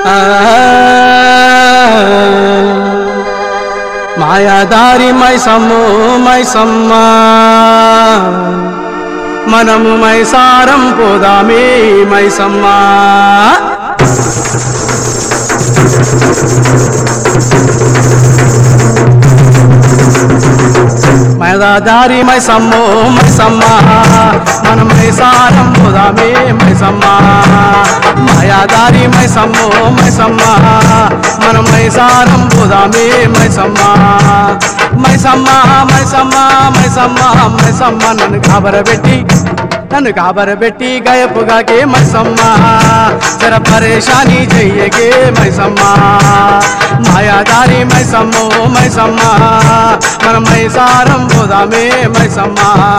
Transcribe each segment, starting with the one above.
ఆ మాయాదారి మైసమ్ము మైసమ్మ మనము మైసారం పోదామే మైసమ్మ మైదాదారి మైసమ్మో మైసమ్మ మనం మైసారం పోదామే మైసమ్మ మాయాదారి మైసమ్మో మైసమ్మ మనం మైసారం పోదామే మైసమ్మ మైసమ్మ మైసమ్మ మైసమ్మ మైసమ్మ నన్ను కాబరబెట్టి నన్ను కాబరబెట్టి గయపుగాకే మైసమ్మ జర పరేషాని చెయ్యకే మైసమ్మ మాయాదారి మైసమ్మో మైసమ్మ మన మైసారం పోదామే మైసమ్మ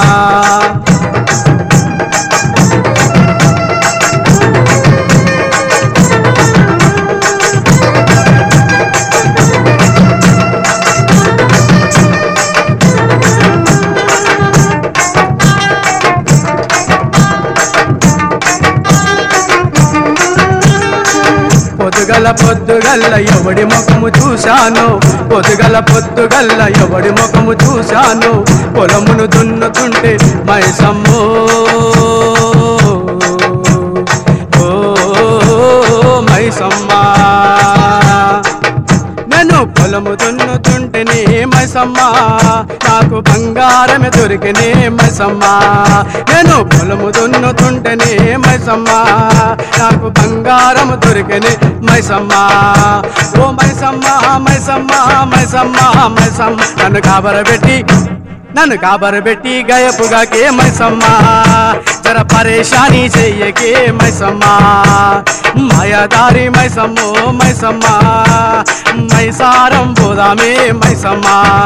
పొద్దుగల పొద్దుగల్ల ఎవడి ముఖము చూశాను పొద్దుగల పొద్దుగల్ల ఎవడి ముఖము చూశాను పొలమును దున్నుతుంటే మైసమ్మో ఓ మైసమ్మా నేను పొలము దున్నుతుంటేనే మైసమ్మ నాకు బంగారమే దొరికినే మైసమ్మ నేను పొలము దున్నుతుంటేనే మైసమ్మ నాకు బంగారము దొరికినే మైసమ్మ ఓ మైసమ్మ మైసమ్మ మైసమ్మ మైసమ్మ నన్ను కాబరబెట్టి నన్ను కాబరబెట్టి గయపుగాకే మైసమ్మ జర పరేషాని చెయ్యకే మైసమ్మ మాయాదారి మైసమ్మో మైసమ్మ మైసారం పోదామే మైసమ్మ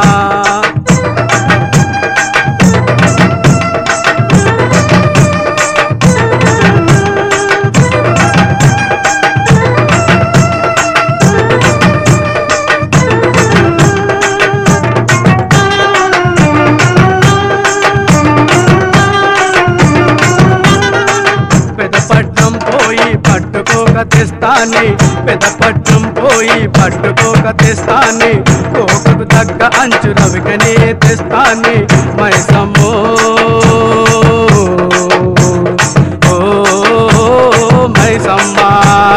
పెదపట్నం పోయి పట్టుకోక తెస్తాని పెదపట్నం పోయి పట్టుకోక తెస్తాని కోకకు తగ్గ అంచు రవికనే తెస్తాని మైసమ్మో ఓ మైసమ్మా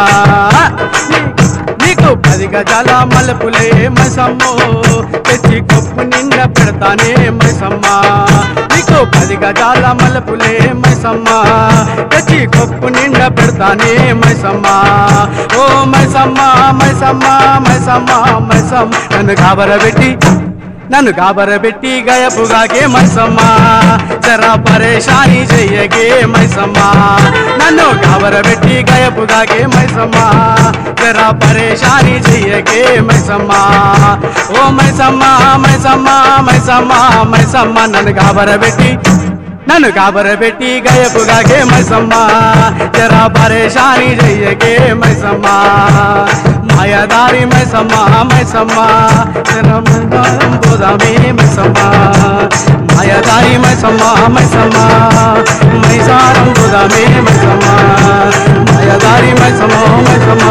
నీకు పది గజాల మలుపులే మైసమ్మో తెచ్చి కప్పు నిండా పెడతానే మైసమ్మా నీకు పది గజాల మలుపులే మైసమ్మా తెచ్చి కప్పు నిండా పెడతానే మైసమ్మా ఓ మైసమ్మా మైసమ్మా మైసమ్మా మైసమ్మ నన్ను కాబరబెట్టి నన్ను కాబరబెట్టి గయపుగాకే మైసమ్మ జరా పరేషాని చెయ్యగే మైసమ్మ నన్ను కాబరబెట్టి గయపుగాకే మైసమ్మ జరా పరేషాని చెయ్యగే మైసమ్మ ఓ మైసమ్మ మైసమ్మ మైసమ్మ మైసమ్మ నన్ను కాబరబెట్టి నన్ను కాబరబెట్టి గయపుగాకే మైసమ్మ జరా పరేషాని చెయ్యగే మైసమ్మ మాయదారి మైసమ్మ మైసమ్మ జర మందారం పోదామే మైసమ్మ మాయదారి మైసమ్మ మైసమ్మ మైసారం పోదామే మైసమ్మ మాయదారి మైసమ్మ మైసమ్మ